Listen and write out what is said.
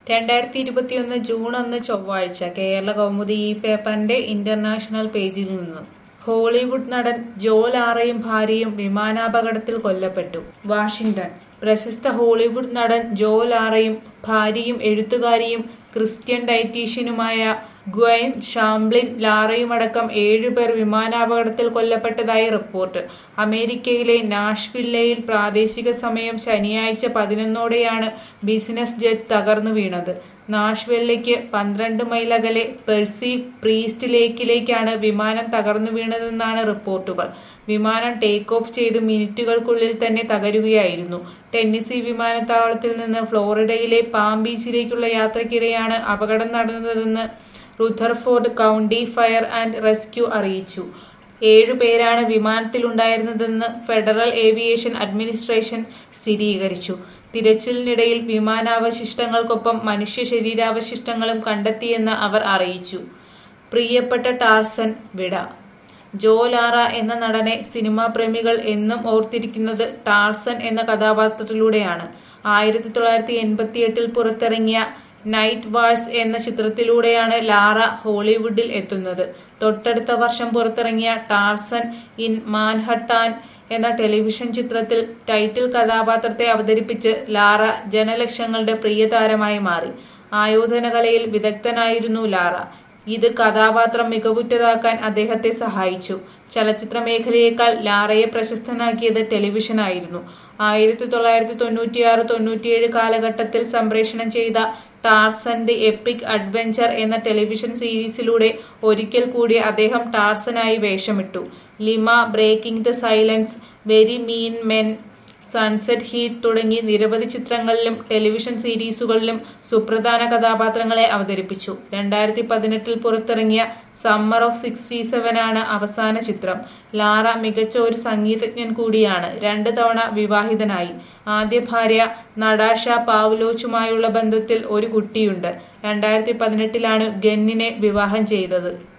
രണ്ടായിരത്തി ഇരുപത്തിയൊന്ന് ജൂൺ ഒന്ന് ചൊവ്വാഴ്ച കേരള കൗമുദി ഈ പേപ്പറിന്റെ ഇന്റർനാഷണൽ പേജിൽ നിന്നും ഹോളിവുഡ് നടൻ ജോ ലാറയും ഭാര്യയും വിമാനാപകടത്തിൽ കൊല്ലപ്പെട്ടു വാഷിംഗ്ടൺ പ്രശസ്ത ഹോളിവുഡ് നടൻ ജോ ലാറയും ഭാര്യയും എഴുത്തുകാരിയും ക്രിസ്ത്യൻ ഡയറ്റീഷ്യനുമായ ഗ്വൈൻ ഷാംബ്ലിൻ ലാറയുമടക്കം ഏഴുപേർ വിമാനാപകടത്തിൽ കൊല്ലപ്പെട്ടതായി റിപ്പോർട്ട് അമേരിക്കയിലെ നാഷ്വില്ലയിൽ പ്രാദേശിക സമയം ശനിയാഴ്ച പതിനൊന്നോടെയാണ് ബിസിനസ് ജെറ്റ് തകർന്നു വീണത് നാഷ്വെല്ലയ്ക്ക് പന്ത്രണ്ട് മൈൽ അകലെ പെർസി പ്രീസ്റ്റ് ലേക്കിലേക്കാണ് വിമാനം തകർന്നു വീണതെന്നാണ് റിപ്പോർട്ടുകൾ വിമാനം ടേക്ക് ഓഫ് ചെയ്ത് മിനിറ്റുകൾക്കുള്ളിൽ തന്നെ തകരുകയായിരുന്നു ടെന്നിസി വിമാനത്താവളത്തിൽ നിന്ന് ഫ്ലോറിഡയിലെ പാം ബീച്ചിലേക്കുള്ള യാത്രക്കിടെയാണ് അപകടം നടന്നതെന്ന് Rutherford county fire and rescue അറിയിച്ചു ഏഴുപേരാണ് വിമാനത്തിലുണ്ടായിരുന്നതെന്ന് ഫെഡറൽ ഏവിയേഷൻ അഡ്മിനിസ്ട്രേഷൻ സ്ഥിരീകരിച്ചു തിരച്ചിലിനിടയിൽ വിമാനാവശിഷ്ടങ്ങൾക്കൊപ്പം മനുഷ്യ ശരീരാവശിഷ്ടങ്ങളും കണ്ടെത്തിയെന്ന് അവർ അറിയിച്ചു പ്രിയപ്പെട്ട ടാർസൻ വിട ജോ ലാറ എന്ന നടനെ സിനിമാ പ്രേമികൾ എന്നും ഓർത്തിരിക്കുന്നത് ടാർസൻ എന്ന കഥാപാത്രത്തിലൂടെയാണ് ആയിരത്തി തൊള്ളായിരത്തി എൺപത്തിയെട്ടിൽ പുറത്തിറങ്ങിയ നൈറ്റ് വാഴ്സ് എന്ന ചിത്രത്തിലൂടെയാണ് ലാറ ഹോളിവുഡിൽ എത്തുന്നത് തൊട്ടടുത്ത വർഷം പുറത്തിറങ്ങിയ ടാർസൻ ഇൻ മാൻഹട്ടാൻ എന്ന ടെലിവിഷൻ ചിത്രത്തിൽ ടൈറ്റിൽ കഥാപാത്രത്തെ അവതരിപ്പിച്ച് ലാറ ജനലക്ഷങ്ങളുടെ പ്രിയ താരമായി മാറി ആയോധന കലയിൽ വിദഗ്ധനായിരുന്നു ലാറ ഇത് കഥാപാത്രം മികവുറ്റതാക്കാൻ അദ്ദേഹത്തെ സഹായിച്ചു ചലച്ചിത്ര മേഖലയേക്കാൾ ലാറയെ പ്രശസ്തനാക്കിയത് ടെലിവിഷനായിരുന്നു ആയിരത്തി തൊള്ളായിരത്തി തൊണ്ണൂറ്റിയാറ് തൊണ്ണൂറ്റിയേഴ് കാലഘട്ടത്തിൽ സംപ്രേഷണം ചെയ്ത ടാർസൻ ദി എപ്പിക് അഡ്വഞ്ചർ എന്ന ടെലിവിഷൻ സീരീസിലൂടെ ഒരിക്കൽ കൂടി അദ്ദേഹം ടാർസനായി വേഷമിട്ടു Lima breaking the silence very mean men sunset heat തുടങ്ങി നിരവധി ചിത്രങ്ങളിലും ടെലിവിഷൻ സീരീസുകളിലും സുപ്രധാന കഥാപാത്രങ്ങളെ അവതരിപ്പിച്ചു രണ്ടായിരത്തി പതിനെട്ടിൽ പുറത്തിറങ്ങിയ സമ്മർ ഓഫ് സിക്സ്റ്റി സെവനാണ് അവസാന ചിത്രം ലാറ മികച്ച ഒരു സംഗീതജ്ഞൻ കൂടിയാണ് രണ്ട് തവണ വിവാഹിതനായി ആദ്യ ഭാര്യ നടാഷ പാവ്ലോച്ചുമായുള്ള ബന്ധത്തിൽ ഒരു കുട്ടിയുണ്ട് രണ്ടായിരത്തി പതിനെട്ടിലാണ് ഗന്നിനെ വിവാഹം ചെയ്തത്